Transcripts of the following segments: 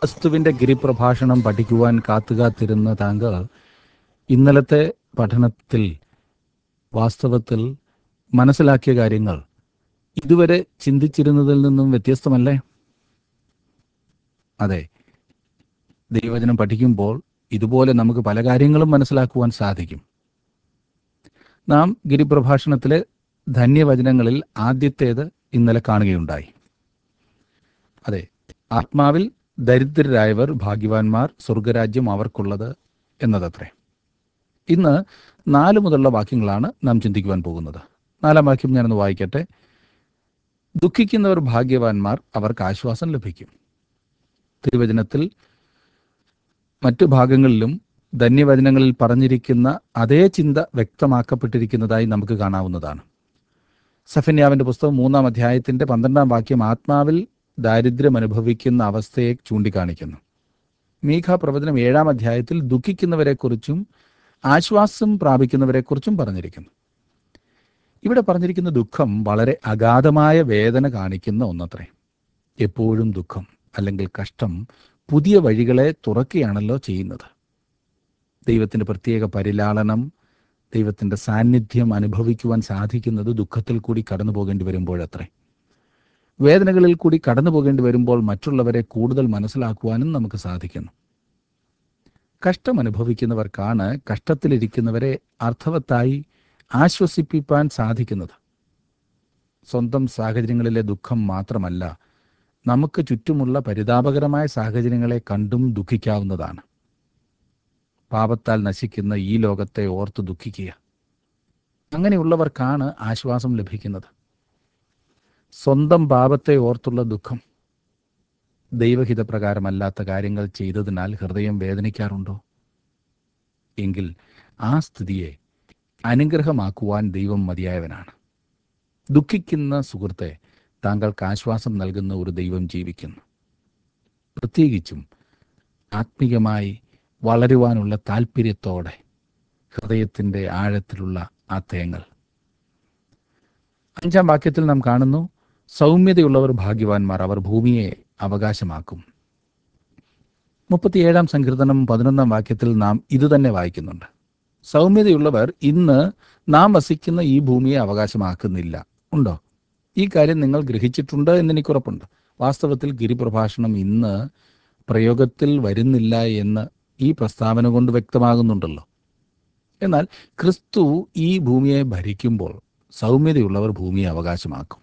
ക്രിസ്തുവിന്റെ ഗിരിപ്രഭാഷണം പഠിക്കുവാൻ കാത്തുകാത്തിരുന്ന താങ്കൾ ഇന്നലത്തെ പഠനത്തിൽ വാസ്തവത്തിൽ മനസ്സിലാക്കിയ കാര്യങ്ങൾ ഇതുവരെ ചിന്തിച്ചിരുന്നതിൽ നിന്നും വ്യത്യസ്തമല്ലേ അതെ ദൈവവചനം പഠിക്കുമ്പോൾ ഇതുപോലെ നമുക്ക് പല കാര്യങ്ങളും മനസ്സിലാക്കുവാൻ സാധിക്കും നാം ഗിരിപ്രഭാഷണത്തിലെ ധന്യവചനങ്ങളിൽ ആദ്യത്തേത് ഇന്നലെ കാണുകയുണ്ടായി അതെ ആത്മാവിൽ ദരിദ്രരായവർ ഭാഗ്യവാന്മാർ സ്വർഗരാജ്യം അവർക്കുള്ളത് എന്നതത്രേ ഇന്ന് നാല് മുതലുള്ള വാക്യങ്ങളാണ് നാം ചിന്തിക്കുവാൻ പോകുന്നത് നാലാം വാക്യം ഞാനൊന്ന് വായിക്കട്ടെ ദുഃഖിക്കുന്നവർ ഭാഗ്യവാന്മാർ അവർക്ക് ആശ്വാസം ലഭിക്കും തിരുവചനത്തിൽ മറ്റു ഭാഗങ്ങളിലും ധന്യവചനങ്ങളിൽ പറഞ്ഞിരിക്കുന്ന അതേ ചിന്ത വ്യക്തമാക്കപ്പെട്ടിരിക്കുന്നതായി നമുക്ക് കാണാവുന്നതാണ് സഫന്യാവിന്റെ പുസ്തകം മൂന്നാം അധ്യായത്തിന്റെ പന്ത്രണ്ടാം വാക്യം ആത്മാവിൽ ദാരിദ്ര്യം അനുഭവിക്കുന്ന അവസ്ഥയെ ചൂണ്ടിക്കാണിക്കുന്നു മീഖ പ്രവചനം ഏഴാം അധ്യായത്തിൽ ദുഃഖിക്കുന്നവരെക്കുറിച്ചും ആശ്വാസം പ്രാപിക്കുന്നവരെക്കുറിച്ചും പറഞ്ഞിരിക്കുന്നു ഇവിടെ പറഞ്ഞിരിക്കുന്ന ദുഃഖം വളരെ അഗാധമായ വേദന കാണിക്കുന്ന ഒന്നത്രേ എപ്പോഴും ദുഃഖം അല്ലെങ്കിൽ കഷ്ടം പുതിയ വഴികളെ തുറക്കുകയാണല്ലോ ചെയ്യുന്നത് ദൈവത്തിൻ്റെ പ്രത്യേക പരിലാളനം ദൈവത്തിൻ്റെ സാന്നിധ്യം അനുഭവിക്കുവാൻ സാധിക്കുന്നത് ദുഃഖത്തിൽ കൂടി കടന്നു പോകേണ്ടി വരുമ്പോഴത്രേ വേദനകളിൽ കൂടി കടന്നു പോകേണ്ടി വരുമ്പോൾ മറ്റുള്ളവരെ കൂടുതൽ മനസ്സിലാക്കുവാനും നമുക്ക് സാധിക്കുന്നു കഷ്ടം അനുഭവിക്കുന്നവർക്കാണ് കഷ്ടത്തിലിരിക്കുന്നവരെ അർത്ഥവത്തായി ആശ്വസിപ്പിക്കാൻ സാധിക്കുന്നത് സ്വന്തം സാഹചര്യങ്ങളിലെ ദുഃഖം മാത്രമല്ല നമുക്ക് ചുറ്റുമുള്ള പരിതാപകരമായ സാഹചര്യങ്ങളെ കണ്ടും ദുഃഖിക്കാവുന്നതാണ് പാപത്താൽ നശിക്കുന്ന ഈ ലോകത്തെ ഓർത്ത് ദുഃഖിക്കുക അങ്ങനെയുള്ളവർക്കാണ് ആശ്വാസം ലഭിക്കുന്നത് സ്വന്തം പാപത്തെ ഓർത്തുള്ള ദുഃഖം ദൈവഹിതപ്രകാരമല്ലാത്ത കാര്യങ്ങൾ ചെയ്തതിനാൽ ഹൃദയം വേദനിക്കാറുണ്ടോ എങ്കിൽ ആ സ്ഥിതിയെ അനുഗ്രഹമാക്കുവാൻ ദൈവം മതിയായവനാണ് ദുഃഖിക്കുന്ന സുഹൃത്തെ താങ്കൾക്ക് ആശ്വാസം നൽകുന്ന ഒരു ദൈവം ജീവിക്കുന്നു പ്രത്യേകിച്ചും ആത്മീയമായി വളരുവാനുള്ള താല്പര്യത്തോടെ ഹൃദയത്തിൻ്റെ ആഴത്തിലുള്ള ആ തേങ്ങൾ അഞ്ചാം വാക്യത്തിൽ നാം കാണുന്നു സൗമ്യതയുള്ളവർ ഭാഗ്യവാന്മാർ അവർ ഭൂമിയെ അവകാശമാക്കും മുപ്പത്തിയേഴാം സങ്കീർത്തനം പതിനൊന്നാം വാക്യത്തിൽ നാം ഇതുതന്നെ വായിക്കുന്നുണ്ട് സൗമ്യതയുള്ളവർ ഇന്ന് നാം വസിക്കുന്ന ഈ ഭൂമിയെ അവകാശമാക്കുന്നില്ല ഉണ്ടോ ഈ കാര്യം നിങ്ങൾ ഗ്രഹിച്ചിട്ടുണ്ട് എന്ന് എനിക്കുറപ്പുണ്ട് വാസ്തവത്തിൽ ഗിരിപ്രഭാഷണം ഇന്ന് പ്രയോഗത്തിൽ വരുന്നില്ല എന്ന് ഈ പ്രസ്താവന കൊണ്ട് വ്യക്തമാകുന്നുണ്ടല്ലോ എന്നാൽ ക്രിസ്തു ഈ ഭൂമിയെ ഭരിക്കുമ്പോൾ സൗമ്യതയുള്ളവർ ഭൂമിയെ അവകാശമാക്കും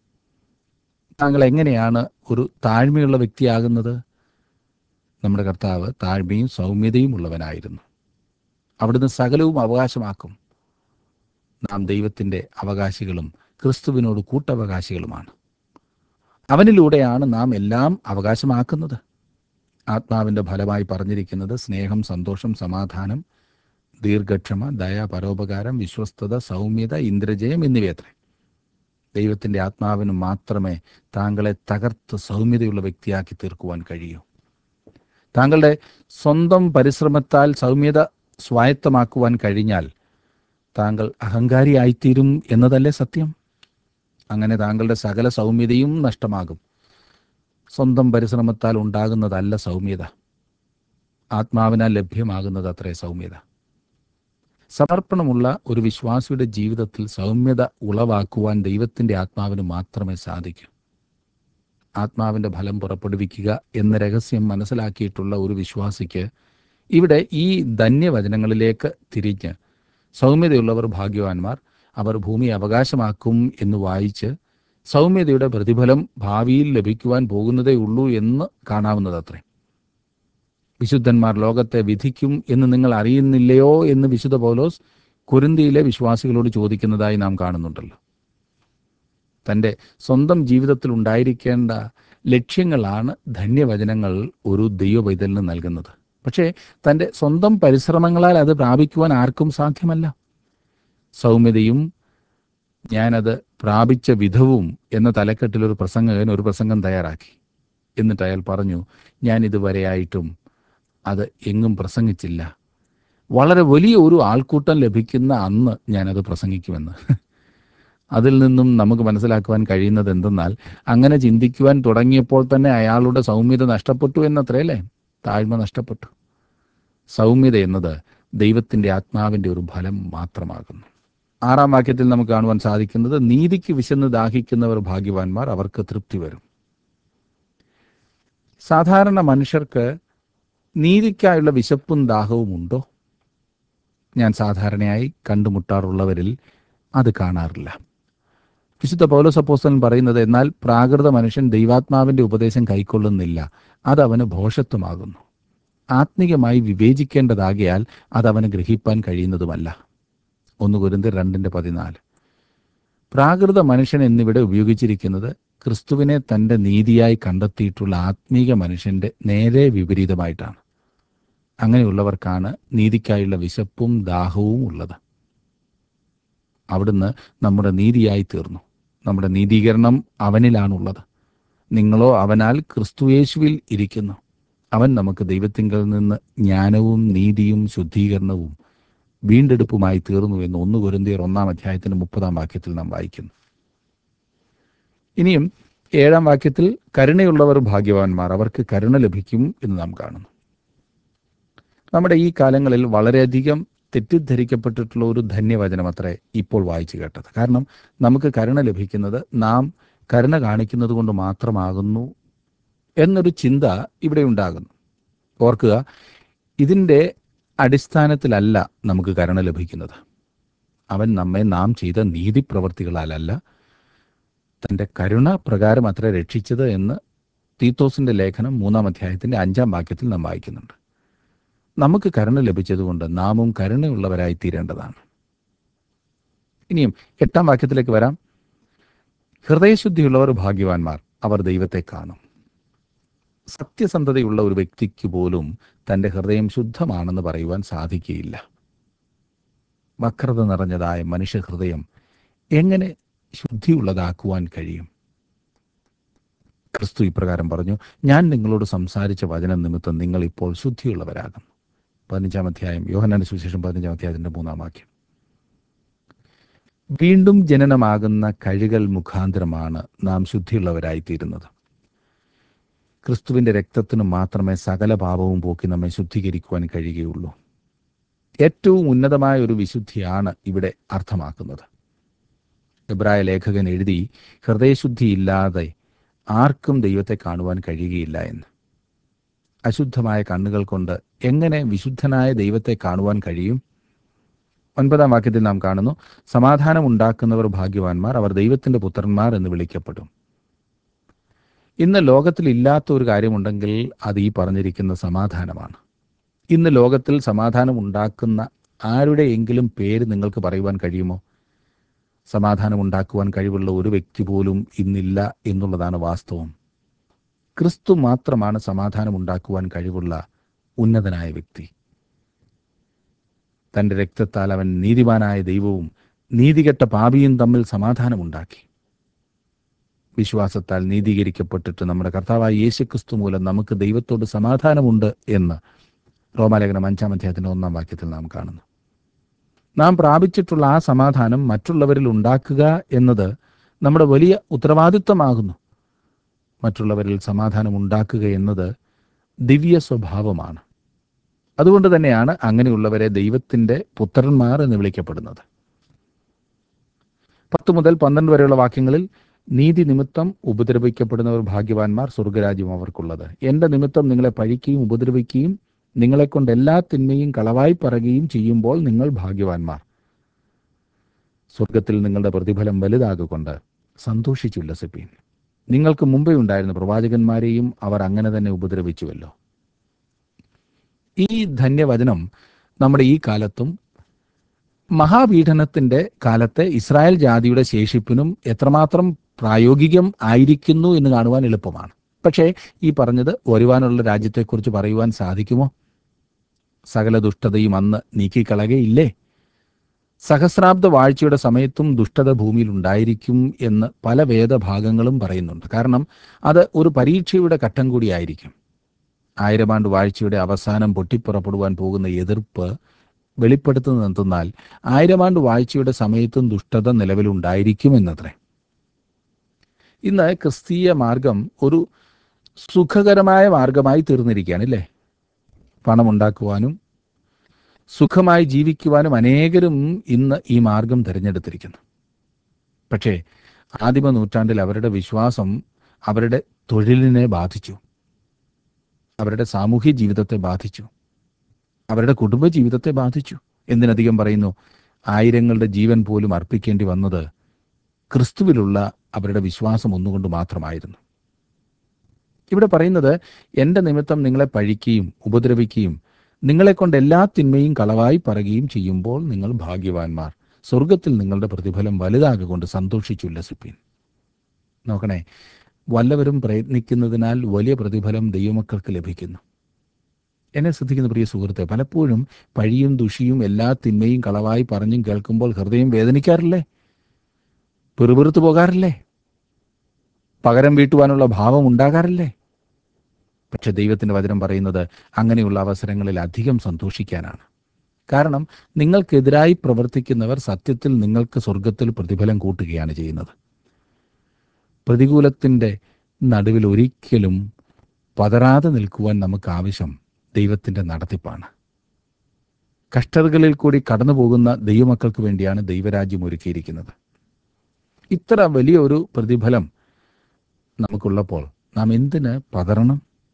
താങ്കൾ എങ്ങനെയാണ് ഒരു താഴ്മയുള്ള വ്യക്തിയാകുന്നത് നമ്മുടെ കർത്താവ് താഴ്മയും സൗമ്യതയും ഉള്ളവനായിരുന്നു അവിടുന്ന് സകലവും അവകാശമാക്കും നാം ദൈവത്തിൻ്റെ അവകാശികളും ക്രിസ്തുവിനോട് കൂട്ടവകാശികളുമാണ് അവനിലൂടെയാണ് നാം എല്ലാം അവകാശമാക്കുന്നത് ആത്മാവിൻ്റെ ഫലമായി പറഞ്ഞിരിക്കുന്നത് സ്നേഹം സന്തോഷം സമാധാനം ദീർഘക്ഷമ ദയ പരോപകാരം വിശ്വസ്തത സൗമ്യത ഇന്ദ്രജയം എന്നിവയത്രേ ദൈവത്തിൻ്റെ ആത്മാവിന് മാത്രമേ താങ്കളെ തകർത്ത് സൗമ്യതയുള്ള വ്യക്തിയാക്കി തീർക്കുവാൻ കഴിയൂ താങ്കളുടെ സ്വന്തം പരിശ്രമത്താൽ സൗമ്യത സ്വായത്തമാക്കുവാൻ കഴിഞ്ഞാൽ താങ്കൾ അഹങ്കാരിയായിത്തീരും എന്നതല്ലേ സത്യം അങ്ങനെ താങ്കളുടെ സകല സൗമ്യതയും നഷ്ടമാകും സ്വന്തം പരിശ്രമത്താൽ ഉണ്ടാകുന്നതല്ല സൗമ്യത ആത്മാവിനാൽ ലഭ്യമാകുന്നത് അത്രേ സൗമ്യത സമർപ്പണമുള്ള ഒരു വിശ്വാസിയുടെ ജീവിതത്തിൽ സൗമ്യത ഉളവാക്കുവാൻ ദൈവത്തിൻ്റെ ആത്മാവിന് മാത്രമേ സാധിക്കൂ ആത്മാവിൻ്റെ ഫലം പുറപ്പെടുവിക്കുക എന്ന രഹസ്യം മനസ്സിലാക്കിയിട്ടുള്ള ഒരു വിശ്വാസിക്ക് ഇവിടെ ഈ ധന്യവചനങ്ങളിലേക്ക് തിരിഞ്ഞ് സൗമ്യതയുള്ളവർ ഭാഗ്യവാന്മാർ അവർ ഭൂമി അവകാശമാക്കും എന്ന് വായിച്ച് സൗമ്യതയുടെ പ്രതിഫലം ഭാവിയിൽ ലഭിക്കുവാൻ പോകുന്നതേ ഉള്ളൂ എന്ന് കാണാവുന്നതത്രേ വിശുദ്ധന്മാർ ലോകത്തെ വിധിക്കും എന്ന് നിങ്ങൾ അറിയുന്നില്ലയോ എന്ന് വിശുദ്ധ പൗലോസ് കുരുന്തിയിലെ വിശ്വാസികളോട് ചോദിക്കുന്നതായി നാം കാണുന്നുണ്ടല്ലോ തൻ്റെ സ്വന്തം ജീവിതത്തിൽ ഉണ്ടായിരിക്കേണ്ട ലക്ഷ്യങ്ങളാണ് ധന്യവചനങ്ങൾ ഒരു ദൈവപൈതലിന് നൽകുന്നത് പക്ഷേ തൻ്റെ സ്വന്തം പരിശ്രമങ്ങളാൽ അത് പ്രാപിക്കുവാൻ ആർക്കും സാധ്യമല്ല സൗമ്യതയും ഞാനത് പ്രാപിച്ച വിധവും എന്ന തലക്കെട്ടിൽ ഒരു പ്രസംഗകൻ ഒരു പ്രസംഗം തയ്യാറാക്കി എന്നിട്ട് അയാൾ പറഞ്ഞു ഞാൻ ഇതുവരെയായിട്ടും അത് എങ്ങും പ്രസംഗിച്ചില്ല വളരെ വലിയ ഒരു ആൾക്കൂട്ടം ലഭിക്കുന്ന അന്ന് ഞാനത് പ്രസംഗിക്കുമെന്ന് അതിൽ നിന്നും നമുക്ക് മനസ്സിലാക്കുവാൻ കഴിയുന്നത് എന്തെന്നാൽ അങ്ങനെ ചിന്തിക്കുവാൻ തുടങ്ങിയപ്പോൾ തന്നെ അയാളുടെ സൗമ്യത നഷ്ടപ്പെട്ടു എന്നത്രയല്ലേ താഴ്മ നഷ്ടപ്പെട്ടു സൗമ്യത എന്നത് ദൈവത്തിൻ്റെ ആത്മാവിൻ്റെ ഒരു ഫലം മാത്രമാകുന്നു ആറാം വാക്യത്തിൽ നമുക്ക് കാണുവാൻ സാധിക്കുന്നത് നീതിക്ക് വിശന്ന് ദാഹിക്കുന്നവർ ഭാഗ്യവാന്മാർ അവർക്ക് തൃപ്തി വരും സാധാരണ മനുഷ്യർക്ക് നീതിക്കായുള്ള വിശപ്പും ദാഹവും ഉണ്ടോ ഞാൻ സാധാരണയായി കണ്ടുമുട്ടാറുള്ളവരിൽ അത് കാണാറില്ല വിശുദ്ധ പൗലോസ് അപ്പോസ്തലൻ പറയുന്നത് എന്നാൽ പ്രാകൃത മനുഷ്യൻ ദൈവാത്മാവിന്റെ ഉപദേശം കൈക്കൊള്ളുന്നില്ല അത് അവന് ഭോഷത്വമാകുന്നു ആത്മീകമായി വിവേചിക്കേണ്ടതാകിയാൽ അത് അവന് ഗ്രഹിപ്പാൻ കഴിയുന്നതുമല്ല ഒന്ന് കുരുന്ത് രണ്ടിന്റെ പതിനാല് പ്രാകൃത മനുഷ്യൻ എന്നിവിടെ ഉപയോഗിച്ചിരിക്കുന്നത് ക്രിസ്തുവിനെ തന്റെ നീതിയായി കണ്ടെത്തിയിട്ടുള്ള ആത്മീക മനുഷ്യന്റെ നേരെ വിപരീതമായിട്ടാണ് അങ്ങനെയുള്ളവർക്കാണ് നീതിക്കായുള്ള വിശപ്പും ദാഹവും ഉള്ളത് അവിടുന്ന് നമ്മുടെ നീതിയായി തീർന്നു നമ്മുടെ നീതീകരണം അവനിലാണുള്ളത് നിങ്ങളോ അവനാൽ ക്രിസ്തുയേശുവിൽ ഇരിക്കുന്നു അവൻ നമുക്ക് ദൈവത്തിങ്കൽ നിന്ന് ജ്ഞാനവും നീതിയും ശുദ്ധീകരണവും വീണ്ടെടുപ്പുമായി തീർന്നു എന്ന് ഒന്ന് കുരുന്തിയർ ഒന്നാം അധ്യായത്തിന്റെ മുപ്പതാം വാക്യത്തിൽ നാം വായിക്കുന്നു ഇനിയും ഏഴാം വാക്യത്തിൽ കരുണയുള്ളവർ ഭാഗ്യവാന്മാർ അവർക്ക് കരുണ ലഭിക്കും എന്ന് നാം കാണുന്നു നമ്മുടെ ഈ കാലങ്ങളിൽ വളരെയധികം തെറ്റിദ്ധരിക്കപ്പെട്ടിട്ടുള്ള ഒരു ധന്യവചനം അത്രേ ഇപ്പോൾ വായിച്ചു കേട്ടത് കാരണം നമുക്ക് കരുണ ലഭിക്കുന്നത് നാം കരുണ കാണിക്കുന്നത് കൊണ്ട് മാത്രമാകുന്നു എന്നൊരു ചിന്ത ഇവിടെ ഉണ്ടാകുന്നു ഓർക്കുക ഇതിൻ്റെ അടിസ്ഥാനത്തിലല്ല നമുക്ക് കരുണ ലഭിക്കുന്നത് അവൻ നമ്മെ നാം ചെയ്ത നീതിപ്രവർത്തികളാലല്ല തൻ്റെ കരുണ പ്രകാരം അത്ര രക്ഷിച്ചത് എന്ന് തീത്തോസിന്റെ ലേഖനം മൂന്നാം അധ്യായത്തിന്റെ അഞ്ചാം വാക്യത്തിൽ നാം വായിക്കുന്നുണ്ട് നമുക്ക് കരുണ ലഭിച്ചതുകൊണ്ട് നാമും കരുണയുള്ളവരായി തീരേണ്ടതാണ് ഇനിയും എട്ടാം വാക്യത്തിലേക്ക് വരാം ഹൃദയശുദ്ധിയുള്ളവർ ഭാഗ്യവാന്മാർ അവർ ദൈവത്തെ കാണും സത്യസന്ധതയുള്ള ഒരു വ്യക്തിക്ക് പോലും തൻ്റെ ഹൃദയം ശുദ്ധമാണെന്ന് പറയുവാൻ സാധിക്കുകയില്ല വക്രത നിറഞ്ഞതായ മനുഷ്യഹൃദയം എങ്ങനെ ശുദ്ധിയുള്ളതാക്കുവാൻ കഴിയും ക്രിസ്തു ഇപ്രകാരം പറഞ്ഞു ഞാൻ നിങ്ങളോട് സംസാരിച്ച വചനം നിമിത്തം നിങ്ങൾ ഇപ്പോൾ ശുദ്ധിയുള്ളവരാകും പതിനഞ്ചാം അധ്യായം യോഹനാന്റെ സുവിശേഷം പതിനഞ്ചാം അധ്യായത്തിന്റെ മൂന്നാം വാക്യം വീണ്ടും ജനനമാകുന്ന കഴുകൽ മുഖാന്തരമാണ് നാം ശുദ്ധിയുള്ളവരായിത്തീരുന്നത് ക്രിസ്തുവിന്റെ രക്തത്തിനു മാത്രമേ സകല പാപവും പോക്കി നമ്മെ ശുദ്ധീകരിക്കുവാൻ കഴിയുകയുള്ളൂ ഏറ്റവും ഉന്നതമായ ഒരു വിശുദ്ധിയാണ് ഇവിടെ അർത്ഥമാക്കുന്നത് എബ്രായ ലേഖകൻ എഴുതി ഹൃദയശുദ്ധിയില്ലാതെ ആർക്കും ദൈവത്തെ കാണുവാൻ കഴിയുകയില്ല എന്ന് അശുദ്ധമായ കണ്ണുകൾ കൊണ്ട് എങ്ങനെ വിശുദ്ധനായ ദൈവത്തെ കാണുവാൻ കഴിയും ഒൻപതാം വാക്യത്തിൽ നാം കാണുന്നു സമാധാനം ഉണ്ടാക്കുന്നവർ ഭാഗ്യവാന്മാർ അവർ ദൈവത്തിന്റെ പുത്രന്മാർ എന്ന് വിളിക്കപ്പെടും ഇന്ന് ലോകത്തിൽ ഇല്ലാത്ത ഒരു കാര്യമുണ്ടെങ്കിൽ അത് ഈ പറഞ്ഞിരിക്കുന്ന സമാധാനമാണ് ഇന്ന് ലോകത്തിൽ സമാധാനം ഉണ്ടാക്കുന്ന ആരുടെയെങ്കിലും പേര് നിങ്ങൾക്ക് പറയുവാൻ കഴിയുമോ സമാധാനം ഉണ്ടാക്കുവാൻ കഴിവുള്ള ഒരു വ്യക്തി പോലും ഇന്നില്ല എന്നുള്ളതാണ് വാസ്തവം ക്രിസ്തു മാത്രമാണ് സമാധാനം ഉണ്ടാക്കുവാൻ കഴിവുള്ള ഉന്നതനായ വ്യക്തി തന്റെ രക്തത്താൽ അവൻ നീതിമാനായ ദൈവവും നീതികെട്ട പാപിയും തമ്മിൽ സമാധാനമുണ്ടാക്കി വിശ്വാസത്താൽ നീതീകരിക്കപ്പെട്ടിട്ട് നമ്മുടെ കർത്താവായ യേശുക്രിസ്തു മൂലം നമുക്ക് ദൈവത്തോട് സമാധാനമുണ്ട് എന്ന് റോമാലേഖനം അഞ്ചാം അധ്യായത്തിന്റെ ഒന്നാം വാക്യത്തിൽ നാം കാണുന്നു നാം പ്രാപിച്ചിട്ടുള്ള ആ സമാധാനം മറ്റുള്ളവരിൽ ഉണ്ടാക്കുക എന്നത് നമ്മുടെ വലിയ ഉത്തരവാദിത്വമാകുന്നു മറ്റുള്ളവരിൽ സമാധാനം ഉണ്ടാക്കുക എന്നത് ദിവ്യ സ്വഭാവമാണ് അതുകൊണ്ട് തന്നെയാണ് അങ്ങനെയുള്ളവരെ ദൈവത്തിന്റെ പുത്രന്മാർ എന്ന് വിളിക്കപ്പെടുന്നത് പത്ത് മുതൽ പന്ത്രണ്ട് വരെയുള്ള വാക്യങ്ങളിൽ നീതി നിമിത്തം ഉപദ്രവിക്കപ്പെടുന്നവർ ഭാഗ്യവാന്മാർ സ്വർഗരാജ്യം അവർക്കുള്ളത് എന്റെ നിമിത്തം നിങ്ങളെ പഴിക്കുകയും ഉപദ്രവിക്കുകയും നിങ്ങളെക്കൊണ്ട് എല്ലാ തിന്മയും കളവായി പറയുകയും ചെയ്യുമ്പോൾ നിങ്ങൾ ഭാഗ്യവാന്മാർ സ്വർഗത്തിൽ നിങ്ങളുടെ പ്രതിഫലം വലുതാകൊണ്ട് സന്തോഷിച്ചുല്ലസിപ്പീൻ നിങ്ങൾക്ക് മുമ്പേ ഉണ്ടായിരുന്ന പ്രവാചകന്മാരെയും അവർ അങ്ങനെ തന്നെ ഉപദ്രവിച്ചുവല്ലോ ഈ ധന്യവചനം നമ്മുടെ ഈ കാലത്തും മഹാപീഡനത്തിന്റെ കാലത്തെ ഇസ്രായേൽ ജാതിയുടെ ശേഷിപ്പിനും എത്രമാത്രം പ്രായോഗികം ആയിരിക്കുന്നു എന്ന് കാണുവാൻ എളുപ്പമാണ് പക്ഷേ ഈ പറഞ്ഞത് വരുവാനുള്ള രാജ്യത്തെക്കുറിച്ച് പറയുവാൻ സാധിക്കുമോ സകല ദുഷ്ടതയും അന്ന് നീക്കിക്കളകയില്ലേ സഹസ്രാബ്ദ വാഴ്ചയുടെ സമയത്തും ദുഷ്ടത ഭൂമിയിൽ ഉണ്ടായിരിക്കും എന്ന് പല വേദഭാഗങ്ങളും പറയുന്നുണ്ട് കാരണം അത് ഒരു പരീക്ഷയുടെ ഘട്ടം കൂടിയായിരിക്കും ആയിരമാണ്ട് വാഴ്ചയുടെ അവസാനം പൊട്ടിപ്പുറപ്പെടുവാൻ പോകുന്ന എതിർപ്പ് വെളിപ്പെടുത്തുന്നത് എന്തെന്നാൽ ആയിരം ആണ്ട് വാഴ്ചയുടെ സമയത്തും ദുഷ്ടത നിലവിലുണ്ടായിരിക്കും എന്നത്രേ ഇന്ന് ക്രിസ്തീയ മാർഗം ഒരു സുഖകരമായ മാർഗമായി തീർന്നിരിക്കുകയാണ് അല്ലേ പണമുണ്ടാക്കുവാനും സുഖമായി ജീവിക്കുവാനും അനേകരും ഇന്ന് ഈ മാർഗം തിരഞ്ഞെടുത്തിരിക്കുന്നു പക്ഷേ ആദിമ നൂറ്റാണ്ടിൽ അവരുടെ വിശ്വാസം അവരുടെ തൊഴിലിനെ ബാധിച്ചു അവരുടെ സാമൂഹ്യ ജീവിതത്തെ ബാധിച്ചു അവരുടെ കുടുംബ ജീവിതത്തെ ബാധിച്ചു എന്തിനധികം പറയുന്നു ആയിരങ്ങളുടെ ജീവൻ പോലും അർപ്പിക്കേണ്ടി വന്നത് ക്രിസ്തുവിലുള്ള അവരുടെ വിശ്വാസം ഒന്നുകൊണ്ട് മാത്രമായിരുന്നു ഇവിടെ പറയുന്നത് എൻ്റെ നിമിത്തം നിങ്ങളെ പഴിക്കുകയും ഉപദ്രവിക്കുകയും നിങ്ങളെക്കൊണ്ട് എല്ലാ തിന്മയും കളവായി പറയുകയും ചെയ്യുമ്പോൾ നിങ്ങൾ ഭാഗ്യവാന്മാർ സ്വർഗത്തിൽ നിങ്ങളുടെ പ്രതിഫലം വലുതാകൊണ്ട് സന്തോഷിച്ചുല്ലസിപ്പീൻ നോക്കണേ വല്ലവരും പ്രയത്നിക്കുന്നതിനാൽ വലിയ പ്രതിഫലം ദൈവമക്കൾക്ക് ലഭിക്കുന്നു എന്നെ ശ്രദ്ധിക്കുന്ന പ്രിയ സുഹൃത്തെ പലപ്പോഴും പഴിയും ദുഷിയും എല്ലാ തിന്മയും കളവായി പറഞ്ഞും കേൾക്കുമ്പോൾ ഹൃദയം വേദനിക്കാറില്ലേ പെറുപെറുത്തു പോകാറില്ലേ പകരം വീട്ടുവാനുള്ള ഭാവം ഉണ്ടാകാറില്ലേ പക്ഷെ ദൈവത്തിന്റെ വചനം പറയുന്നത് അങ്ങനെയുള്ള അവസരങ്ങളിൽ അധികം സന്തോഷിക്കാനാണ് കാരണം നിങ്ങൾക്കെതിരായി പ്രവർത്തിക്കുന്നവർ സത്യത്തിൽ നിങ്ങൾക്ക് സ്വർഗത്തിൽ പ്രതിഫലം കൂട്ടുകയാണ് ചെയ്യുന്നത് പ്രതികൂലത്തിൻ്റെ നടുവിൽ ഒരിക്കലും പതറാതെ നിൽക്കുവാൻ നമുക്ക് ആവശ്യം ദൈവത്തിൻ്റെ നടത്തിപ്പാണ് കഷ്ടതകളിൽ കൂടി കടന്നു പോകുന്ന ദൈവമക്കൾക്ക് വേണ്ടിയാണ് ദൈവരാജ്യം ഒരുക്കിയിരിക്കുന്നത് ഇത്ര വലിയ ഒരു പ്രതിഫലം നമുക്കുള്ളപ്പോൾ നാം എന്തിന് പതറണം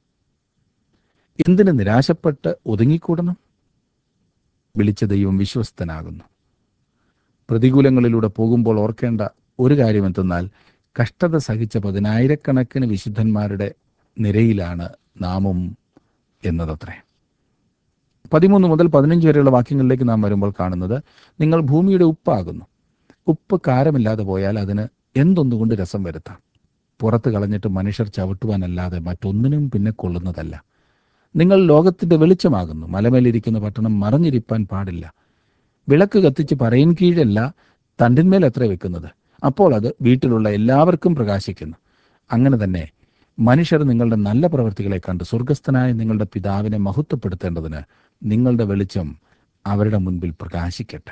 എന്തിന് നിരാശപ്പെട്ട് ഒതുങ്ങിക്കൂടണം വിളിച്ച ദൈവം വിശ്വസ്തനാകുന്നു പ്രതികൂലങ്ങളിലൂടെ പോകുമ്പോൾ ഓർക്കേണ്ട ഒരു കാര്യം എന്തെന്നാൽ കഷ്ടത സഹിച്ച പതിനായിരക്കണക്കിന് വിശുദ്ധന്മാരുടെ നിരയിലാണ് നാമും എന്നതത്രേ പതിമൂന്ന് മുതൽ പതിനഞ്ച് വരെയുള്ള വാക്യങ്ങളിലേക്ക് നാം വരുമ്പോൾ കാണുന്നത് നിങ്ങൾ ഭൂമിയുടെ ഉപ്പാകുന്നു ഉപ്പ് കാരമില്ലാതെ പോയാൽ അതിന് എന്തൊന്നുകൊണ്ട് രസം വരുത്താം പുറത്ത് കളഞ്ഞിട്ട് മനുഷ്യർ ചവിട്ടുവാനല്ലാതെ മറ്റൊന്നിനും പിന്നെ കൊള്ളുന്നതല്ല നിങ്ങൾ ലോകത്തിന്റെ വെളിച്ചമാകുന്നു മലമേലിരിക്കുന്ന പട്ടണം മറഞ്ഞിരിപ്പാൻ പാടില്ല വിളക്ക് കത്തിച്ച് പറയിൻ കീഴല്ല തണ്ടിന്മേൽ എത്ര വെക്കുന്നത് അപ്പോൾ അത് വീട്ടിലുള്ള എല്ലാവർക്കും പ്രകാശിക്കുന്നു അങ്ങനെ തന്നെ മനുഷ്യർ നിങ്ങളുടെ നല്ല പ്രവൃത്തികളെ കണ്ട് സ്വർഗസ്ഥനായ നിങ്ങളുടെ പിതാവിനെ മഹത്വപ്പെടുത്തേണ്ടതിന് നിങ്ങളുടെ വെളിച്ചം അവരുടെ മുൻപിൽ പ്രകാശിക്കട്ടെ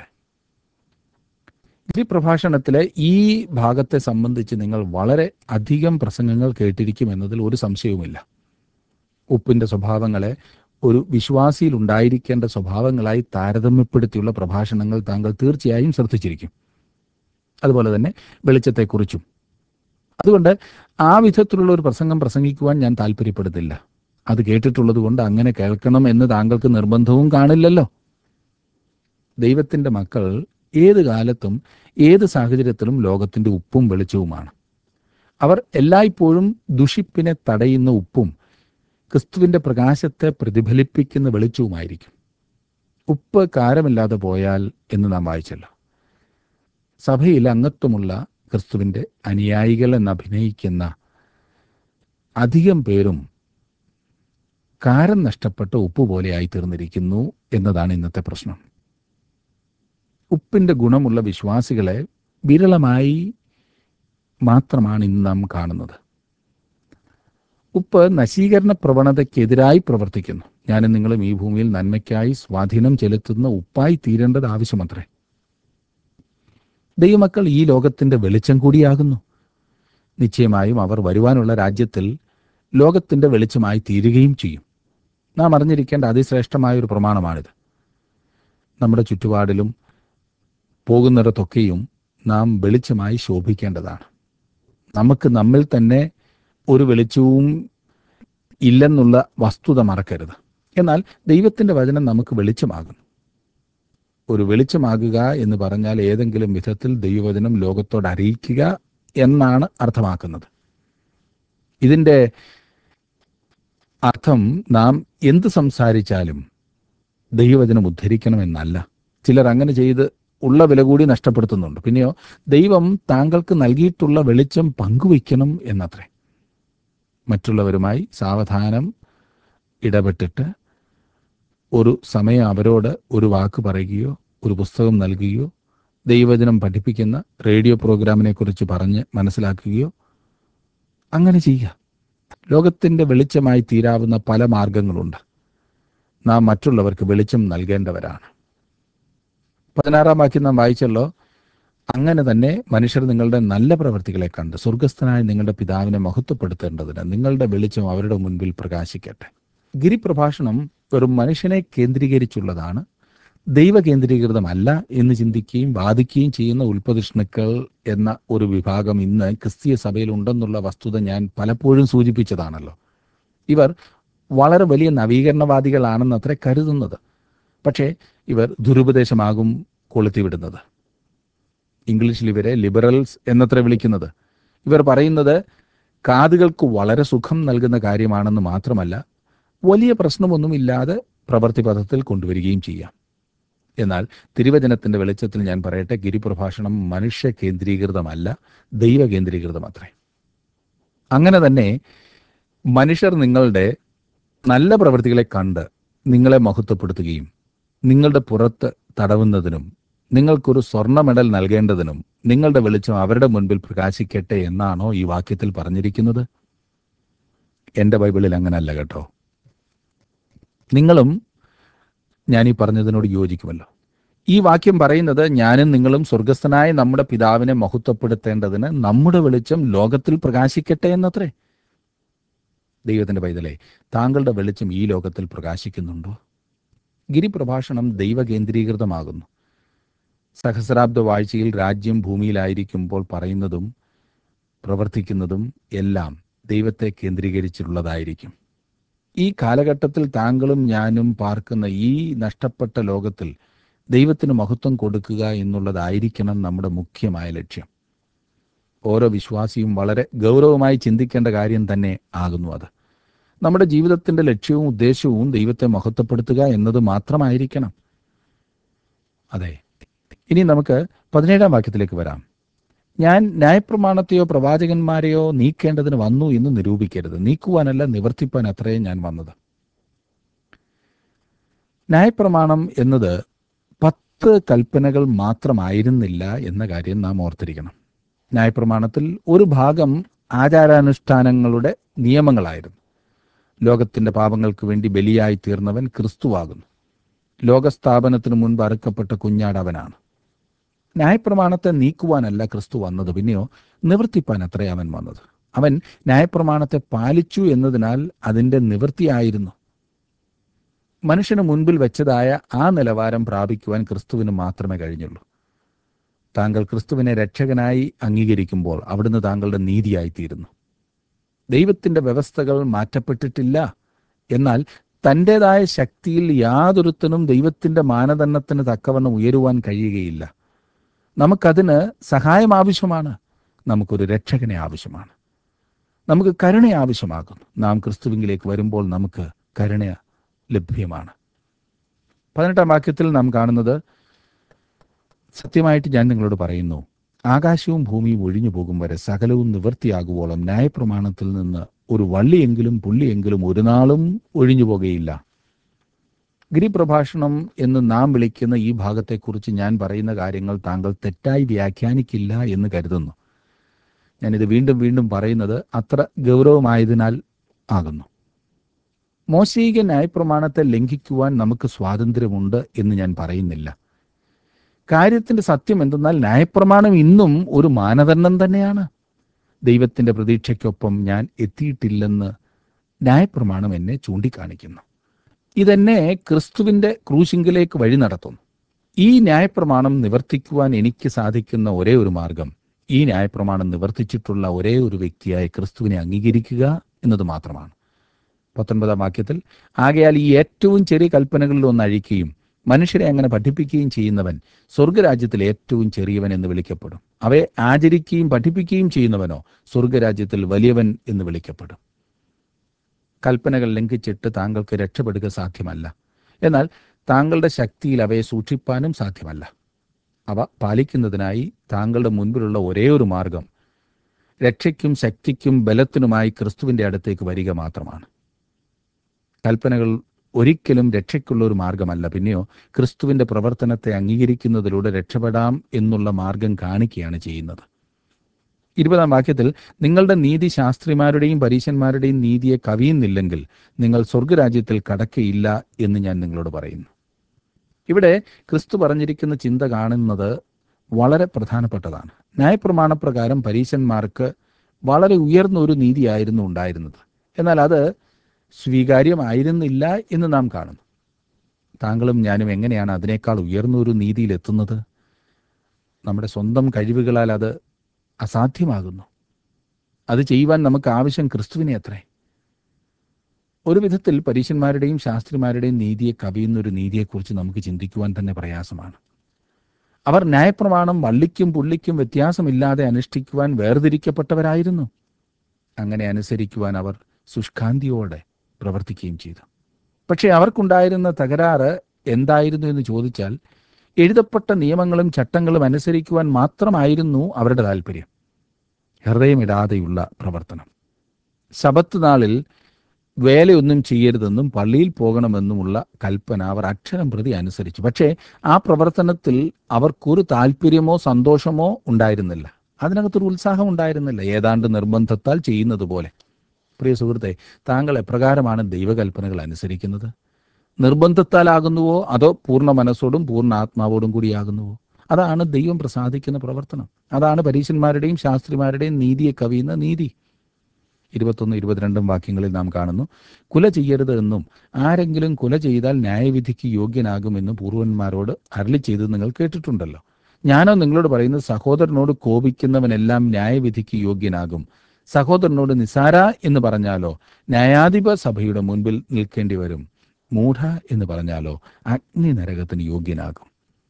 ഈ പ്രഭാഷണത്തിലെ ഈ ഭാഗത്തെ സംബന്ധിച്ച് നിങ്ങൾ വളരെ അധികം പ്രസംഗങ്ങൾ കേട്ടിരിക്കും എന്നതിൽ ഒരു സംശയവുമില്ല ഉപ്പിന്റെ സ്വഭാവങ്ങളെ ഒരു വിശ്വാസിയിൽ ഉണ്ടായിരിക്കേണ്ട സ്വഭാവങ്ങളായി താരതമ്യപ്പെടുത്തിയുള്ള പ്രഭാഷണങ്ങൾ താങ്കൾ തീർച്ചയായും ശ്രദ്ധിച്ചിരിക്കും അതുപോലെ തന്നെ വെളിച്ചത്തെക്കുറിച്ചും അതുകൊണ്ട് ആ വിധത്തിലുള്ള ഒരു പ്രസംഗം പ്രസംഗിക്കുവാൻ ഞാൻ താല്പര്യപ്പെടുന്നില്ല അത് കേട്ടിട്ടുള്ളത് കൊണ്ട് അങ്ങനെ കേൾക്കണം എന്ന് താങ്കൾക്ക് നിർബന്ധവും കാണില്ലല്ലോ ദൈവത്തിന്റെ മക്കൾ ഏത് കാലത്തും ഏത് സാഹചര്യത്തിലും ലോകത്തിന്റെ ഉപ്പും വെളിച്ചവുമാണ് അവർ എല്ലായ്പ്പോഴും ദുഷിപ്പിനെ തടയുന്ന ഉപ്പും ക്രിസ്തുവിന്റെ പ്രകാശത്തെ പ്രതിഫലിപ്പിക്കുന്ന വെളിച്ചവുമായിരിക്കും ഉപ്പ് കാരമില്ലാതെ പോയാൽ എന്ന് നാം വായിച്ചല്ലോ സഭയിൽ അംഗത്വമുള്ള ക്രിസ്തുവിന്റെ അനുയായികൾ എന്ന് അഭിനയിക്കുന്ന അധികം പേരും കാരം നഷ്ടപ്പെട്ട ഉപ്പ് പോലെയായി തീർന്നിരിക്കുന്നു എന്നതാണ് ഇന്നത്തെ പ്രശ്നം ഉപ്പിന്റെ ഗുണമുള്ള വിശ്വാസികളെ വിരളമായി മാത്രമാണ് ഇന്ന് നാം കാണുന്നത് ഉപ്പ് നശീകരണ പ്രവണതയ്ക്കെതിരായി പ്രവർത്തിക്കുന്നു ഞാനും നിങ്ങളും ഈ ഭൂമിയിൽ നന്മയ്ക്കായി സ്വാധീനം ചെലുത്തുന്ന ഉപ്പായി തീരേണ്ടത് ആവശ്യമത്രേ ദൈവമക്കൾ ഈ ലോകത്തിന്റെ വെളിച്ചം കൂടിയാകുന്നു നിശ്ചയമായും അവർ വരുവാനുള്ള രാജ്യത്തിൽ ലോകത്തിന്റെ വെളിച്ചമായി തീരുകയും ചെയ്യും നാം അറിഞ്ഞിരിക്കേണ്ട അതിശ്രേഷ്ഠമായ ഒരു പ്രമാണമാണിത് നമ്മുടെ ചുറ്റുപാടിലും പോകുന്നിടത്തൊക്കെയും നാം വെളിച്ചമായി ശോഭിക്കേണ്ടതാണ് നമുക്ക് നമ്മിൽ തന്നെ ഒരു വെളിച്ചവും ഇല്ലെന്നുള്ള വസ്തുത മറക്കരുത് എന്നാൽ ദൈവത്തിന്റെ വചനം നമുക്ക് വെളിച്ചമാകുന്നു ഒരു വെളിച്ചമാകുക എന്ന് പറഞ്ഞാൽ ഏതെങ്കിലും വിധത്തിൽ ദൈവവചനം ലോകത്തോട് അറിയിക്കുക എന്നാണ് അർത്ഥമാക്കുന്നത് ഇതിൻ്റെ അർത്ഥം നാം എന്ത് സംസാരിച്ചാലും ദൈവവചനം ഉദ്ധരിക്കണമെന്നല്ല ചിലർ അങ്ങനെ ചെയ്ത് ഉള്ള വില കൂടി നഷ്ടപ്പെടുത്തുന്നുണ്ട് പിന്നെയോ ദൈവം താങ്കൾക്ക് നൽകിയിട്ടുള്ള വെളിച്ചം പങ്കുവയ്ക്കണം എന്നത്രേ മറ്റുള്ളവരുമായി സാവധാനം ഇടപെട്ടിട്ട് ഒരു സമയം അവരോട് ഒരു വാക്ക് പറയുകയോ ഒരു പുസ്തകം നൽകുകയോ ദൈവവചനം പഠിപ്പിക്കുന്ന റേഡിയോ പ്രോഗ്രാമിനെ കുറിച്ച് പറഞ്ഞ് മനസ്സിലാക്കുകയോ അങ്ങനെ ചെയ്യുക ലോകത്തിൻ്റെ വെളിച്ചമായി തീരാവുന്ന പല മാർഗങ്ങളുണ്ട് നാം മറ്റുള്ളവർക്ക് വെളിച്ചം നൽകേണ്ടവരാണ് പതിനാറാം വാക്യം നാം വായിച്ചല്ലോ അങ്ങനെ തന്നെ മനുഷ്യർ നിങ്ങളുടെ നല്ല പ്രവൃത്തികളെ കണ്ട് സ്വർഗസ്ഥനായ നിങ്ങളുടെ പിതാവിനെ മഹത്വപ്പെടുത്തേണ്ടതിന് നിങ്ങളുടെ വെളിച്ചം അവരുടെ മുൻപിൽ പ്രകാശിക്കട്ടെ ഗിരിപ്രഭാഷണം വെറും മനുഷ്യനെ കേന്ദ്രീകരിച്ചുള്ളതാണ് ദൈവ കേന്ദ്രീകൃതമല്ല എന്ന് ചിന്തിക്കുകയും വാദിക്കുകയും ചെയ്യുന്ന ഉൽപ്പതിഷ്ണുക്കൾ എന്ന ഒരു വിഭാഗം ഇന്ന് ക്രിസ്തീയ സഭയിൽ ഉണ്ടെന്നുള്ള വസ്തുത ഞാൻ പലപ്പോഴും സൂചിപ്പിച്ചതാണല്ലോ ഇവർ വളരെ വലിയ നവീകരണവാദികളാണെന്ന് അത്ര കരുതുന്നത് പക്ഷേ ഇവർ ദുരുപദേശമാകും കൊളുത്തിവിടുന്നത് ഇംഗ്ലീഷിൽ ഇവരെ ലിബറൽസ് എന്നത്ര വിളിക്കുന്നത് ഇവർ പറയുന്നത് കാതുകൾക്ക് വളരെ സുഖം നൽകുന്ന കാര്യമാണെന്ന് മാത്രമല്ല വലിയ പ്രശ്നമൊന്നുമില്ലാതെ പ്രവൃത്തിപഥത്തിൽ കൊണ്ടുവരികയും ചെയ്യാം എന്നാൽ തിരുവചനത്തിന്റെ വെളിച്ചത്തിൽ ഞാൻ പറയട്ടെ ഗിരിപ്രഭാഷണം മനുഷ്യ കേന്ദ്രീകൃതമല്ല ദൈവ കേന്ദ്രീകൃതമത്രേ അങ്ങനെ തന്നെ മനുഷ്യർ നിങ്ങളുടെ നല്ല പ്രവൃത്തികളെ കണ്ട് നിങ്ങളെ മഹത്വപ്പെടുത്തുകയും നിങ്ങളുടെ പുറത്ത് തടവുന്നതിനും നിങ്ങൾക്കൊരു സ്വർണ്ണ മെഡൽ നൽകേണ്ടതിനും നിങ്ങളുടെ വെളിച്ചം അവരുടെ മുൻപിൽ പ്രകാശിക്കട്ടെ എന്നാണോ ഈ വാക്യത്തിൽ പറഞ്ഞിരിക്കുന്നത് എൻ്റെ ബൈബിളിൽ അങ്ങനല്ല കേട്ടോ നിങ്ങളും ഞാൻ ഈ പറഞ്ഞതിനോട് യോജിക്കുമല്ലോ ഈ വാക്യം പറയുന്നത് ഞാനും നിങ്ങളും സ്വർഗസ്ഥനായ നമ്മുടെ പിതാവിനെ മഹത്വപ്പെടുത്തേണ്ടതിന് നമ്മുടെ വെളിച്ചം ലോകത്തിൽ പ്രകാശിക്കട്ടെ എന്നത്രേ ദൈവത്തിന്റെ പൈതലെ താങ്കളുടെ വെളിച്ചം ഈ ലോകത്തിൽ പ്രകാശിക്കുന്നുണ്ടോ ഗിരിപ്രഭാഷണം ദൈവകേന്ദ്രീകൃതമാകുന്നു സഹസ്രാബ്ദ വാഴ്ചയിൽ രാജ്യം ഭൂമിയിലായിരിക്കുമ്പോൾ പറയുന്നതും പ്രവർത്തിക്കുന്നതും എല്ലാം ദൈവത്തെ കേന്ദ്രീകരിച്ചിട്ടുള്ളതായിരിക്കും ഈ കാലഘട്ടത്തിൽ താങ്കളും ഞാനും പാർക്കുന്ന ഈ നഷ്ടപ്പെട്ട ലോകത്തിൽ ദൈവത്തിന് മഹത്വം കൊടുക്കുക എന്നുള്ളതായിരിക്കണം നമ്മുടെ മുഖ്യമായ ലക്ഷ്യം ഓരോ വിശ്വാസിയും വളരെ ഗൗരവമായി ചിന്തിക്കേണ്ട കാര്യം തന്നെ ആകുന്നു അത് നമ്മുടെ ജീവിതത്തിന്റെ ലക്ഷ്യവും ഉദ്ദേശവും ദൈവത്തെ മഹത്വപ്പെടുത്തുക എന്നത് മാത്രമായിരിക്കണം അതെ ഇനി നമുക്ക് പതിനേഴാം വാക്യത്തിലേക്ക് വരാം ഞാൻ ന്യായപ്രമാണത്തെയോ പ്രവാചകന്മാരെയോ നീക്കേണ്ടതിന് വന്നു എന്ന് നിരൂപിക്കരുത് നീക്കുവാനല്ല നിവർത്തിപ്പാൻ അത്രയും ഞാൻ വന്നത് ന്യായപ്രമാണം എന്നത് പത്ത് കൽപ്പനകൾ മാത്രമായിരുന്നില്ല എന്ന കാര്യം നാം ഓർത്തിരിക്കണം ന്യായപ്രമാണത്തിൽ ഒരു ഭാഗം ആചാരാനുഷ്ഠാനങ്ങളുടെ നിയമങ്ങളായിരുന്നു ലോകത്തിന്റെ പാപങ്ങൾക്ക് വേണ്ടി ബലിയായി തീർന്നവൻ ക്രിസ്തുവാകുന്നു ലോകസ്ഥാപനത്തിനു മുൻപ് അറുക്കപ്പെട്ട കുഞ്ഞാട് അവനാണ് ന്യായപ്രമാണത്തെ നീക്കുവാനല്ല ക്രിസ്തു വന്നത് പിന്നെയോ നിവർത്തിപ്പാൻ അത്രേ അവൻ വന്നത് അവൻ ന്യായപ്രമാണത്തെ പാലിച്ചു എന്നതിനാൽ അതിന്റെ നിവൃത്തിയായിരുന്നു മനുഷ്യന് മുൻപിൽ വെച്ചതായ ആ നിലവാരം പ്രാപിക്കുവാൻ ക്രിസ്തുവിന് മാത്രമേ കഴിഞ്ഞുള്ളൂ താങ്കൾ ക്രിസ്തുവിനെ രക്ഷകനായി അംഗീകരിക്കുമ്പോൾ അവിടുന്ന് താങ്കളുടെ നീതിയായിത്തീരുന്നു ദൈവത്തിന്റെ വ്യവസ്ഥകൾ മാറ്റപ്പെട്ടിട്ടില്ല എന്നാൽ തൻ്റെതായ ശക്തിയിൽ യാതൊരുത്തനും ദൈവത്തിന്റെ മാനദണ്ഡത്തിന് തക്കവണ്ണം ഉയരുവാൻ കഴിയുകയില്ല നമുക്കതിന് സഹായം ആവശ്യമാണ് നമുക്കൊരു രക്ഷകനെ ആവശ്യമാണ് നമുക്ക് കരുണ ആവശ്യമാകുന്നു നാം ക്രിസ്തുവിങ്കിലേക്ക് വരുമ്പോൾ നമുക്ക് കരുണ ലഭ്യമാണ് പതിനെട്ടാം വാക്യത്തിൽ നാം കാണുന്നത് സത്യമായിട്ട് ഞാൻ നിങ്ങളോട് പറയുന്നു ആകാശവും ഭൂമിയും ഒഴിഞ്ഞു പോകും വരെ സകലവും നിവൃത്തിയാകുവോളം ന്യായപ്രമാണത്തിൽ നിന്ന് ഒരു വള്ളിയെങ്കിലും പുള്ളിയെങ്കിലും ഒരു നാളും ഒഴിഞ്ഞു പോകുകയില്ല ഗിരിപ്രഭാഷണം എന്ന് നാം വിളിക്കുന്ന ഈ ഭാഗത്തെക്കുറിച്ച് ഞാൻ പറയുന്ന കാര്യങ്ങൾ താങ്കൾ തെറ്റായി വ്യാഖ്യാനിക്കില്ല എന്ന് കരുതുന്നു ഞാനിത് വീണ്ടും വീണ്ടും പറയുന്നത് അത്ര ഗൗരവമായതിനാൽ ആകുന്നു മോശീക ന്യായപ്രമാണത്തെ ലംഘിക്കുവാൻ നമുക്ക് സ്വാതന്ത്ര്യമുണ്ട് എന്ന് ഞാൻ പറയുന്നില്ല കാര്യത്തിന്റെ സത്യം എന്തെന്നാൽ ന്യായപ്രമാണം ഇന്നും ഒരു മാനദണ്ഡം തന്നെയാണ് ദൈവത്തിന്റെ പ്രതീക്ഷയ്ക്കൊപ്പം ഞാൻ എത്തിയിട്ടില്ലെന്ന് ന്യായപ്രമാണം എന്നെ ചൂണ്ടിക്കാണിക്കുന്നു ഇതെന്നെ ക്രിസ്തുവിന്റെ ക്രൂശിങ്കിലേക്ക് വഴി നടത്തുന്നു ഈ ന്യായപ്രമാണം നിവർത്തിക്കുവാൻ എനിക്ക് സാധിക്കുന്ന ഒരേ ഒരു മാർഗം ഈ ന്യായപ്രമാണം നിവർത്തിച്ചിട്ടുള്ള ഒരേ ഒരു വ്യക്തിയായ ക്രിസ്തുവിനെ അംഗീകരിക്കുക എന്നത് മാത്രമാണ് പത്തൊൻപതാം വാക്യത്തിൽ ആകയാൽ ഈ ഏറ്റവും ചെറിയ കൽപ്പനകളിൽ ഒന്ന് അഴിക്കുകയും മനുഷ്യരെ അങ്ങനെ പഠിപ്പിക്കുകയും ചെയ്യുന്നവൻ സ്വർഗരാജ്യത്തിൽ ഏറ്റവും ചെറിയവൻ എന്ന് വിളിക്കപ്പെടും അവയെ ആചരിക്കുകയും പഠിപ്പിക്കുകയും ചെയ്യുന്നവനോ സ്വർഗരാജ്യത്തിൽ വലിയവൻ എന്ന് വിളിക്കപ്പെടും കൽപ്പനകൾ ലംഘിച്ചിട്ട് താങ്കൾക്ക് രക്ഷപ്പെടുക സാധ്യമല്ല എന്നാൽ താങ്കളുടെ ശക്തിയിൽ അവയെ സൂക്ഷിപ്പാനും സാധ്യമല്ല അവ പാലിക്കുന്നതിനായി താങ്കളുടെ മുൻപിലുള്ള ഒരേ ഒരു മാർഗം രക്ഷയ്ക്കും ശക്തിക്കും ബലത്തിനുമായി ക്രിസ്തുവിന്റെ അടുത്തേക്ക് വരിക മാത്രമാണ് കൽപ്പനകൾ ഒരിക്കലും രക്ഷയ്ക്കുള്ള ഒരു മാർഗമല്ല പിന്നെയോ ക്രിസ്തുവിന്റെ പ്രവർത്തനത്തെ അംഗീകരിക്കുന്നതിലൂടെ രക്ഷപ്പെടാം എന്നുള്ള മാർഗം കാണിക്കുകയാണ് ചെയ്യുന്നത് ഇരുപതാം വാക്യത്തിൽ നിങ്ങളുടെ നീതി ശാസ്ത്രിമാരുടെയും പരീശന്മാരുടെയും നീതിയെ കവിയുന്നില്ലെങ്കിൽ നിങ്ങൾ സ്വർഗരാജ്യത്തിൽ കടക്കയില്ല എന്ന് ഞാൻ നിങ്ങളോട് പറയുന്നു ഇവിടെ ക്രിസ്തു പറഞ്ഞിരിക്കുന്ന ചിന്ത കാണുന്നത് വളരെ പ്രധാനപ്പെട്ടതാണ് ന്യായപ്രമാണപ്രകാരം പരീശന്മാർക്ക് വളരെ ഉയർന്ന ഒരു നീതിയായിരുന്നു ഉണ്ടായിരുന്നത് എന്നാൽ അത് സ്വീകാര്യമായിരുന്നില്ല എന്ന് നാം കാണുന്നു താങ്കളും ഞാനും എങ്ങനെയാണ് അതിനേക്കാൾ ഉയർന്ന ഒരു നീതിയിലെത്തുന്നത് നമ്മുടെ സ്വന്തം കഴിവുകളാൽ അത് അസാധ്യമാകുന്നു അത് ചെയ്യുവാൻ നമുക്ക് ആവശ്യം ക്രിസ്തുവിനെ അത്രേ ഒരു വിധത്തിൽ പരീശന്മാരുടെയും ശാസ്ത്രിമാരുടെയും നീതിയെ കവിയുന്ന ഒരു നീതിയെക്കുറിച്ച് നമുക്ക് ചിന്തിക്കുവാൻ തന്നെ പ്രയാസമാണ് അവർ ന്യായപ്രമാണം വള്ളിക്കും പുള്ളിക്കും വ്യത്യാസമില്ലാതെ അനുഷ്ഠിക്കുവാൻ വേർതിരിക്കപ്പെട്ടവരായിരുന്നു അങ്ങനെ അനുസരിക്കുവാൻ അവർ ശുഷ്കാന്തിയോടെ പ്രവർത്തിക്കുകയും ചെയ്തു പക്ഷേ അവർക്കുണ്ടായിരുന്ന തകരാറ് എന്തായിരുന്നു എന്ന് ചോദിച്ചാൽ എഴുതപ്പെട്ട നിയമങ്ങളും ചട്ടങ്ങളും അനുസരിക്കുവാൻ മാത്രമായിരുന്നു അവരുടെ താല്പര്യം ഹൃദയമിടാതെയുള്ള പ്രവർത്തനം ശബത്ത് നാളിൽ വേലയൊന്നും ചെയ്യരുതെന്നും പള്ളിയിൽ പോകണമെന്നുമുള്ള കൽപ്പന അവർ അക്ഷരം പ്രതി അനുസരിച്ചു പക്ഷേ ആ പ്രവർത്തനത്തിൽ അവർക്കൊരു താല്പര്യമോ സന്തോഷമോ ഉണ്ടായിരുന്നില്ല അതിനകത്തൊരു ഉത്സാഹം ഉണ്ടായിരുന്നില്ല ഏതാണ്ട് നിർബന്ധത്താൽ ചെയ്യുന്നത് പോലെ പ്രിയ സുഹൃത്തെ താങ്കൾ എപ്രകാരമാണ് ദൈവകൽപ്പനകൾ അനുസരിക്കുന്നത് നിർബന്ധത്താലാകുന്നുവോ അതോ പൂർണ്ണ മനസ്സോടും പൂർണ്ണ ആത്മാവോടും കൂടിയാകുന്നുവോ അതാണ് ദൈവം പ്രസാദിക്കുന്ന പ്രവർത്തനം അതാണ് പരീശന്മാരുടെയും ശാസ്ത്രിമാരുടെയും നീതിയെ കവിയുന്ന നീതി ഇരുപത്തൊന്ന് ഇരുപത്തിരണ്ടും വാക്യങ്ങളിൽ നാം കാണുന്നു കുല ചെയ്യരുത് എന്നും ആരെങ്കിലും കുല ചെയ്താൽ ന്യായവിധിക്ക് യോഗ്യനാകുമെന്നും പൂർവന്മാരോട് അരളി ചെയ്ത് നിങ്ങൾ കേട്ടിട്ടുണ്ടല്ലോ ഞാനോ നിങ്ങളോട് പറയുന്നത് സഹോദരനോട് കോപിക്കുന്നവനെല്ലാം ന്യായവിധിക്ക് യോഗ്യനാകും സഹോദരനോട് നിസാര എന്ന് പറഞ്ഞാലോ ന്യായാധിപ സഭയുടെ മുൻപിൽ നിൽക്കേണ്ടി വരും മൂഢ എന്ന് പറഞ്ഞാലോ അഗ്നി നരകത്തിന് യോഗ്യനാകും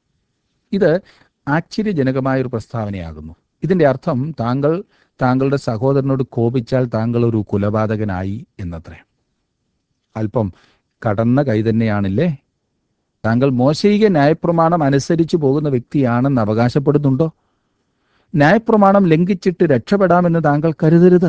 ഇത് ആശ്ചര്യജനകമായ ഒരു പ്രസ്താവനയാകുന്നു ഇതിന്റെ അർത്ഥം താങ്കൾ താങ്കളുടെ സഹോദരനോട് കോപിച്ചാൽ താങ്കൾ ഒരു കുലപാതകനായി എന്നത്രേ അല്പം കടന്ന കൈ തന്നെയാണില്ലേ താങ്കൾ മോശയിക ന്യായപ്രമാണം അനുസരിച്ചു പോകുന്ന വ്യക്തിയാണെന്ന് അവകാശപ്പെടുന്നുണ്ടോ ന്യായപ്രമാണം ലംഘിച്ചിട്ട് രക്ഷപ്പെടാമെന്ന് താങ്കൾ കരുതരുത്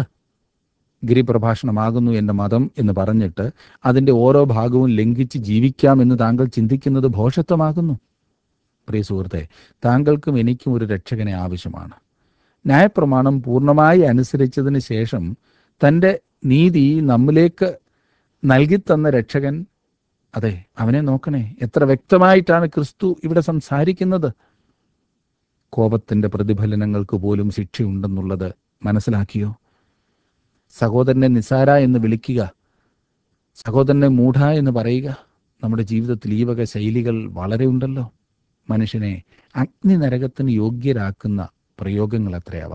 ഗിരിപ്രഭാഷണമാകുന്നു എന്റെ മതം എന്ന് പറഞ്ഞിട്ട് അതിന്റെ ഓരോ ഭാഗവും ലംഘിച്ച് ജീവിക്കാമെന്ന് താങ്കൾ ചിന്തിക്കുന്നത് ഭോഷത്വമാകുന്നു പ്രിയ സുഹൃത്തെ താങ്കൾക്കും എനിക്കും ഒരു രക്ഷകനെ ആവശ്യമാണ് ന്യായപ്രമാണം പൂർണ്ണമായി അനുസരിച്ചതിന് ശേഷം തൻ്റെ നീതി നമ്മിലേക്ക് നൽകിത്തന്ന രക്ഷകൻ അതെ അവനെ നോക്കണേ എത്ര വ്യക്തമായിട്ടാണ് ക്രിസ്തു ഇവിടെ സംസാരിക്കുന്നത് കോപത്തിന്റെ പ്രതിഫലനങ്ങൾക്ക് പോലും ശിക്ഷയുണ്ടെന്നുള്ളത് മനസ്സിലാക്കിയോ സഹോദരനെ നിസാര എന്ന് വിളിക്കുക സഹോദരനെ മൂഢ എന്ന് പറയുക നമ്മുടെ ജീവിതത്തിൽ ഈ വക ശൈലികൾ വളരെ ഉണ്ടല്ലോ മനുഷ്യനെ അഗ്നി നരകത്തിന് യോഗ്യരാക്കുന്ന പ്രയോഗങ്ങൾ എത്രയവ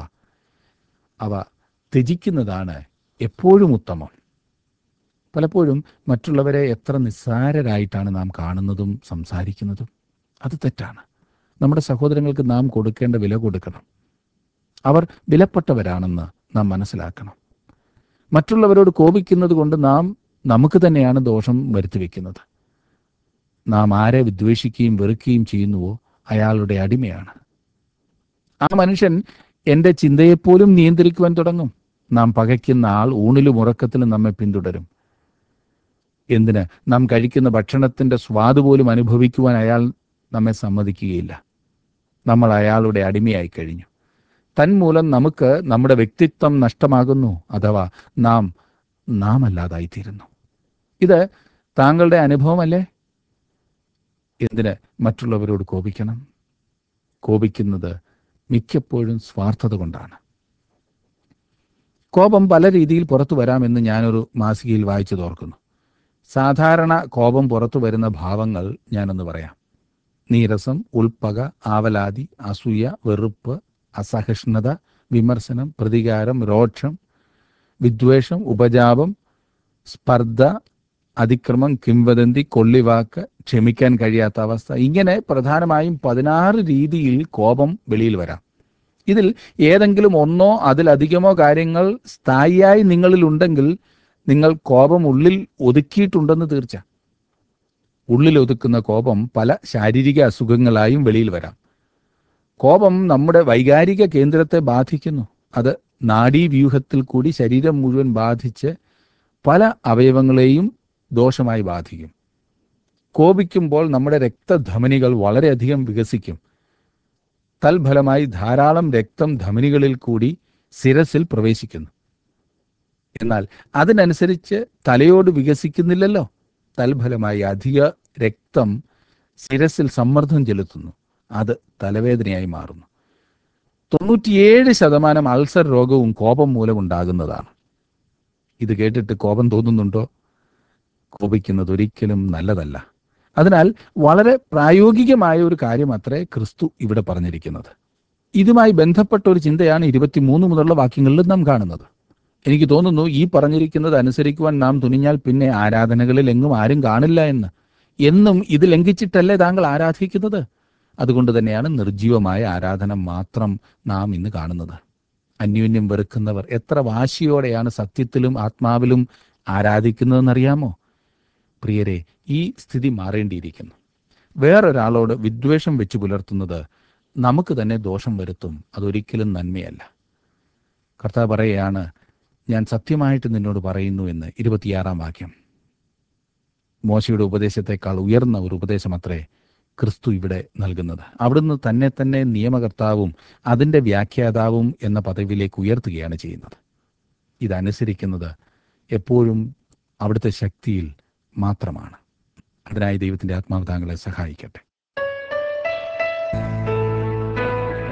അവ ത്യജിക്കുന്നതാണ് എപ്പോഴും ഉത്തമം പലപ്പോഴും മറ്റുള്ളവരെ എത്ര നിസ്സാരരായിട്ടാണ് നാം കാണുന്നതും സംസാരിക്കുന്നതും അത് തെറ്റാണ് നമ്മുടെ സഹോദരങ്ങൾക്ക് നാം കൊടുക്കേണ്ട വില കൊടുക്കണം അവർ വിലപ്പെട്ടവരാണെന്ന് നാം മനസ്സിലാക്കണം മറ്റുള്ളവരോട് കോപിക്കുന്നത് കൊണ്ട് നാം നമുക്ക് തന്നെയാണ് ദോഷം വരുത്തി വെക്കുന്നത് നാം ആരെ വിദ്വേഷിക്കുകയും വെറുക്കുകയും ചെയ്യുന്നുവോ അയാളുടെ അടിമയാണ് ആ മനുഷ്യൻ എൻ്റെ ചിന്തയെപ്പോലും നിയന്ത്രിക്കുവാൻ തുടങ്ങും നാം പകയ്ക്കുന്ന ആൾ ഊണിലും ഉറക്കത്തിലും നമ്മെ പിന്തുടരും എന്തിന് നാം കഴിക്കുന്ന ഭക്ഷണത്തിന്റെ സ്വാദ് പോലും അനുഭവിക്കുവാൻ അയാൾ നമ്മെ സമ്മതിക്കുകയില്ല നമ്മൾ അയാളുടെ അടിമയായി കഴിഞ്ഞു തന്മൂലം നമുക്ക് നമ്മുടെ വ്യക്തിത്വം നഷ്ടമാകുന്നു അഥവാ നാം നാം അല്ലാതായിത്തീരുന്നു ഇത് താങ്കളുടെ അനുഭവമല്ലേ എന്തിന് മറ്റുള്ളവരോട് കോപിക്കണം കോപിക്കുന്നത് മിക്കപ്പോഴും സ്വാർത്ഥത കൊണ്ടാണ് കോപം പല രീതിയിൽ പുറത്തു വരാമെന്ന് ഞാനൊരു മാസികയിൽ വായിച്ചു തോർക്കുന്നു സാധാരണ കോപം പുറത്തു വരുന്ന ഭാവങ്ങൾ ഞാനൊന്ന് പറയാം നീരസം ഉൾപ്പക ആവലാതി അസൂയ വെറുപ്പ് അസഹിഷ്ണുത വിമർശനം പ്രതികാരം രോക്ഷം വിദ്വേഷം ഉപജാപം സ്പർദ്ധ അതിക്രമം കിംവദന്തി കൊള്ളിവാക്ക് ക്ഷമിക്കാൻ കഴിയാത്ത അവസ്ഥ ഇങ്ങനെ പ്രധാനമായും പതിനാറ് രീതിയിൽ കോപം വെളിയിൽ വരാം ഇതിൽ ഏതെങ്കിലും ഒന്നോ അതിലധികമോ കാര്യങ്ങൾ സ്ഥായിയായി നിങ്ങളിൽ ഉണ്ടെങ്കിൽ നിങ്ങൾ കോപം ഉള്ളിൽ ഒതുക്കിയിട്ടുണ്ടെന്ന് തീർച്ച ഉള്ളിൽ ഒതുക്കുന്ന കോപം പല ശാരീരിക അസുഖങ്ങളായും വെളിയിൽ വരാം കോപം നമ്മുടെ വൈകാരിക കേന്ദ്രത്തെ ബാധിക്കുന്നു അത് നാഡീവ്യൂഹത്തിൽ കൂടി ശരീരം മുഴുവൻ ബാധിച്ച് പല അവയവങ്ങളെയും ദോഷമായി ബാധിക്കും കോപിക്കുമ്പോൾ നമ്മുടെ രക്തധമനികൾ വളരെയധികം വികസിക്കും തൽഫലമായി ധാരാളം രക്തം ധമനികളിൽ കൂടി ശിരസിൽ പ്രവേശിക്കുന്നു എന്നാൽ അതിനനുസരിച്ച് തലയോട് വികസിക്കുന്നില്ലല്ലോ തൽഫലമായി അധിക രക്തം ശിരസിൽ സമ്മർദ്ദം ചെലുത്തുന്നു അത് തലവേദനയായി മാറുന്നു തൊണ്ണൂറ്റിയേഴ് ശതമാനം അൾസർ രോഗവും കോപം മൂലമുണ്ടാകുന്നതാണ് ഇത് കേട്ടിട്ട് കോപം തോന്നുന്നുണ്ടോ കോപിക്കുന്നത് ഒരിക്കലും നല്ലതല്ല അതിനാൽ വളരെ പ്രായോഗികമായ ഒരു കാര്യം അത്രേ ക്രിസ്തു ഇവിടെ പറഞ്ഞിരിക്കുന്നത് ഇതുമായി ബന്ധപ്പെട്ട ഒരു ചിന്തയാണ് ഇരുപത്തിമൂന്ന് മുതലുള്ള വാക്യങ്ങളിലും നാം കാണുന്നത് എനിക്ക് തോന്നുന്നു ഈ പറഞ്ഞിരിക്കുന്നത് അനുസരിക്കുവാൻ നാം തുനിഞ്ഞാൽ പിന്നെ ആരാധനകളിൽ എങ്ങും ആരും കാണില്ല എന്ന് എന്നും ഇത് ലംഘിച്ചിട്ടല്ലേ താങ്കൾ ആരാധിക്കുന്നത് അതുകൊണ്ട് തന്നെയാണ് നിർജീവമായ ആരാധന മാത്രം നാം ഇന്ന് കാണുന്നത് അന്യോന്യം വെറുക്കുന്നവർ എത്ര വാശിയോടെയാണ് സത്യത്തിലും ആത്മാവിലും ആരാധിക്കുന്നതെന്നറിയാമോ പ്രിയരെ ഈ സ്ഥിതി മാറേണ്ടിയിരിക്കുന്നു വേറൊരാളോട് വിദ്വേഷം വെച്ച് പുലർത്തുന്നത് നമുക്ക് തന്നെ ദോഷം വരുത്തും അതൊരിക്കലും നന്മയല്ല കർത്താവ് പറയുകയാണ് ഞാൻ സത്യമായിട്ട് നിന്നോട് പറയുന്നു എന്ന് ഇരുപത്തിയാറാം വാക്യം മോശയുടെ ഉപദേശത്തെക്കാൾ ഉയർന്ന ഒരു ഉപദേശമത്രേ ക്രിസ്തു ഇവിടെ നൽകുന്നത് അവിടുന്ന് തന്നെ തന്നെ നിയമകർത്താവും അതിൻ്റെ വ്യാഖ്യാതാവും എന്ന പദവിയിലേക്ക് ഉയർത്തുകയാണ് ചെയ്യുന്നത് ഇതനുസരിക്കുന്നത് എപ്പോഴും അവിടുത്തെ ശക്തിയിൽ മാത്രമാണ് അതിനായി ദൈവത്തിൻ്റെ ആത്മാവ് താങ്കളെ സഹായിക്കട്ടെ